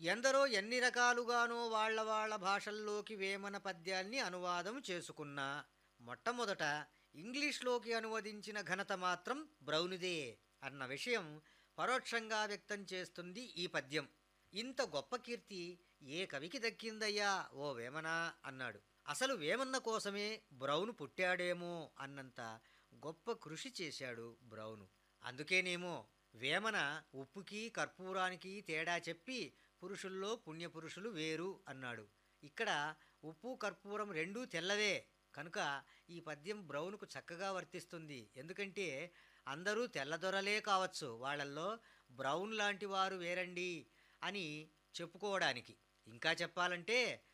ఎందరో ఎన్ని రకాలుగానో వాళ్ళ వాళ్ళ భాషల్లోకి వేమన పద్యాల్ని అనువాదం చేసుకున్నా మొట్టమొదట ఇంగ్లీష్లోకి అనువదించిన ఘనత మాత్రం బ్రౌనిదే అన్న విషయం పరోక్షంగా వ్యక్తం చేస్తుంది ఈ పద్యం ఇంత గొప్ప కీర్తి ఏ కవికి దక్కిందయ్యా ఓ వేమన అన్నాడు అసలు వేమన్న కోసమే బ్రౌను పుట్టాడేమో అన్నంత గొప్ప కృషి చేశాడు బ్రౌను అందుకేనేమో వేమన ఉప్పుకి కర్పూరానికి తేడా చెప్పి పురుషుల్లో పుణ్యపురుషులు వేరు అన్నాడు ఇక్కడ ఉప్పు కర్పూరం రెండూ తెల్లవే కనుక ఈ పద్యం బ్రౌన్కు చక్కగా వర్తిస్తుంది ఎందుకంటే అందరూ తెల్లదొరలే కావచ్చు వాళ్ళల్లో బ్రౌన్ లాంటి వారు వేరండి అని చెప్పుకోవడానికి ఇంకా చెప్పాలంటే